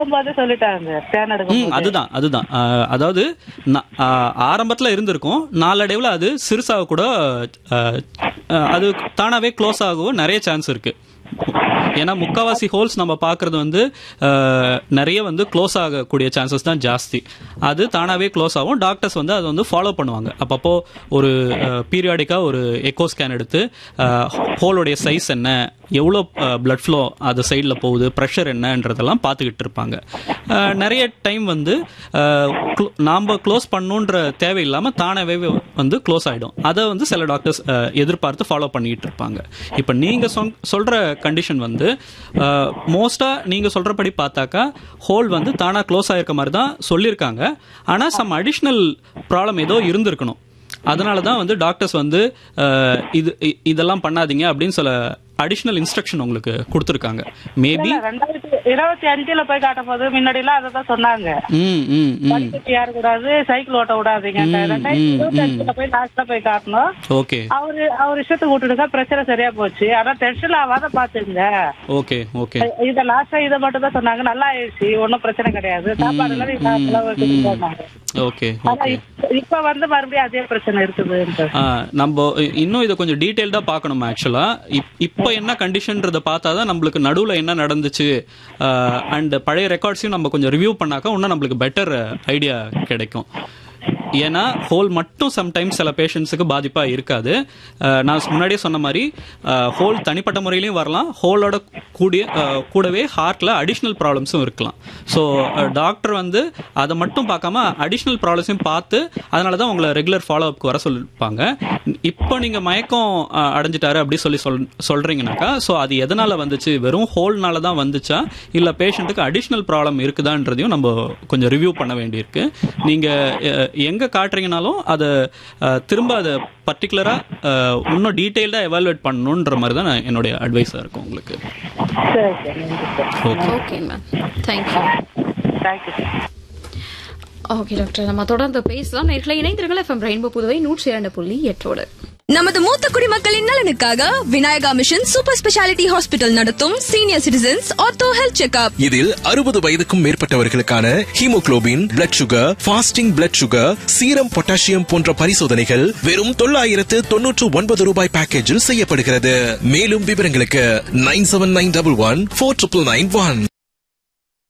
எடுக்கும்போதே சொல்லிட்டாங்க ஸ்கேன் ம் எடுக்கும் அதுதான் அதுதான் அஹ், அதாவது ந- அஹ், ஆரம்பத்துல இருந்திருக்கும் நாளடைவுல அது சிறுசாக கூட அஹ், அஹ், அது தானாவே க்ளோஸ் ஆகவும் நிறைய சான்ஸ் இருக்கு ஏன்னா முக்காவாசி ஹோல்ஸ் நம்ம பார்க்கறது வந்து அஹ், நிறைய வந்து க்ளோஸ் ஆகக்கூடிய சான்சஸ் தான் ஜாஸ்தி அது தானாவே க்ளோஸ் ஆகும் டாக்டர்ஸ் வந்து அதை வந்து ஃபாலோ பண்ணுவாங்க அப்பப்போ ஒரு பீரியாடிக்காக ஒரு எக்கோ ஸ்கேன் எடுத்து ஹோலோடைய சைஸ் என்ன எவ்வளோ பிளட் ஃப்ளோ அது சைடில் போகுது ப்ரெஷர் என்னன்றதெல்லாம் பார்த்துக்கிட்டு இருப்பாங்க அஹ், நிறைய டைம் வந்து நாம் க்ளோஸ் பண்ணுன்ற தேவையில்லாமல் தானாகவே வந்து க்ளோஸ் ஆகிடும் அதை வந்து சில டாக்டர்ஸ் எதிர்பார்த்து ஃபாலோ பண்ணிக்கிட்டு இருப்பாங்க இப்போ நீங்கள் சொல் சொல்கிற கண்டிஷன் வந்து மோஸ்ட்டாக நீங்கள் சொல்கிறபடி பார்த்தாக்கா ஹோல் வந்து தானாக க்ளோஸ் ஆகிருக்க மாதிரி தான் சொல்லியிருக்காங்க ஆனால் சம் அடிஷ்னல் ப்ராப்ளம் ஏதோ இருந்திருக்கணும் அதனால தான் வந்து டாக்டர்ஸ் வந்து அஹ், இது இ- இதெல்லாம் பண்ணாதீங்க அப்படின்னு சில அடிஷ்னல் இன்ஸ்ட்ரக்ஷன் உங்களுக்கு கொடுத்துருக்காங்க மேபி இல்ல, ரெண்டாயிரத்தி இருபத்தி அஞ்சுல போய் காட்டும் போது முன்னாடி எல்லாம் அதான் சொன்னாங்க ம் ம் ம் படிக்கட்டு ஏற கூடாது சைக்கிள் ஓட்ட விடாதீங்க ம், ரெண்டாயிரத்தி ம், இருபத்தி ம். அஞ்சுல போய் லாஸ்ட்ல போய் காட்டணும் ஓகே அவரு அவர் இஷ்டத்துக்கு விட்டுடுங்க பிரச்சனை சரியா போச்சு ஆனா டென்ஷன் ஆகாத பாத்துங்க ஓகே ஓகே இத லாஸ்டா இத மட்டும் தான் சொன்னாங்க நல்லா ஆயிடுச்சு ஒன்னும் பிரச்சனை கிடையாது சாப்பாடு எல்லாம் நீங்க செலவு வைக்கணும்னு சொன்னாங்க ஓகே ஆனா ஓகே இப்ப- இப்ப வந்து மறுபடியும் அதே பிரச்சனை இருக்குது ஆ, நம்ம இ- இன்னும் இதை கொஞ்சம் டீட்டெயில்டாக பார்க்கணும் ஆக்சுவலா இப்போ என்ன கண்டிஷன்றதை பார்த்தா தான் நம்மளுக்கு நடுவில் என்ன நடந்துச்சு அண்ட் பழைய ரெக்கார்ட்ஸையும் நம்ம கொஞ்சம் ரிவ்யூ பண்ணாக்கா இன்னும் நம்மளுக்கு பெட்டர் ஐடியா கிடைக்கும் ஏன்னா ஹோல் மட்டும் சம்டைம்ஸ் சில பேஷண்ட்ஸுக்கு பாதிப்பா இருக்காது அஹ், நான் முன்னாடியே சொன்ன மாதிரி ஹோல் தனிப்பட்ட முறையிலையும் வரலாம் ஹோலோட கூடிய அஹ், கூடவே ஹார்ட்ல அடிஷ்னல் ப்ராப்ளம்ஸும் இருக்கலாம் ஸோ டாக்டர் வந்து அதை மட்டும் பார்க்காம அடிஷ்னல் ப்ராப்ளம்ஸையும் பார்த்து அதனால தான் உங்களை ரெகுலர் ஃபாலோ அப்க்கு வர சொல்லிருப்பாங்க இப்போ நீங்க மயக்கம் அஹ், அடைஞ்சிட்டாரு அப்படி சொல்லி சொல் சொல்றீங்கனாக்கா ஸோ அது எதனால வந்துச்சு வெறும் ஹோல்னால தான் வந்துச்சா இல்ல பேஷண்ட்டுக்கு அடிஷ்னல் ப்ராப்ளம் இருக்குதான்றதையும் நம்ம கொஞ்சம் ரிவ்யூ பண்ண வேண்டியிருக்கு நீங்க அஹ், எங்க காட்டுறீங்கனாலும் அதை அஹ், திரும்ப அதை பர்டிகுலரா இன்னும் டீட்டெயில்டா எவாலுவேட் பண்ணணுன்ற மாதிரி தான் நான் என்னுடைய அட்வைஸா இருக்கும் உங்களுக்கு சரி சரி நன்றி sir okay okay ma'am thank you thank you sir okay doctor நம்ம தொடர்ந்து பேசலாம் நேர்களை இணைந்திருங்கள் எஃப்எம் ரெயின்போ புதுவை நூற்றி இரண்டு புள்ளி எட்டோடு நமது மூத்த குடிமக்களின் நலனுக்காக Vinayaka mission super speciality hospital நடத்தும் senior citizens ortho health checkup இதில் அறுபது வயதுக்கும் மேற்பட்டவர்களுக்கான haemoglobin blood sugar fasting blood sugar serum potassium போன்ற பரிசோதனைகள் வெறும் தொள்ளாயிரத்து தொன்னூற்று ஒன்பது ரூபாய் பேக்கேஜில் செய்யப்படுகிறது மேலும் விவரங்களுக்கு nine seven nine double one four triple nine one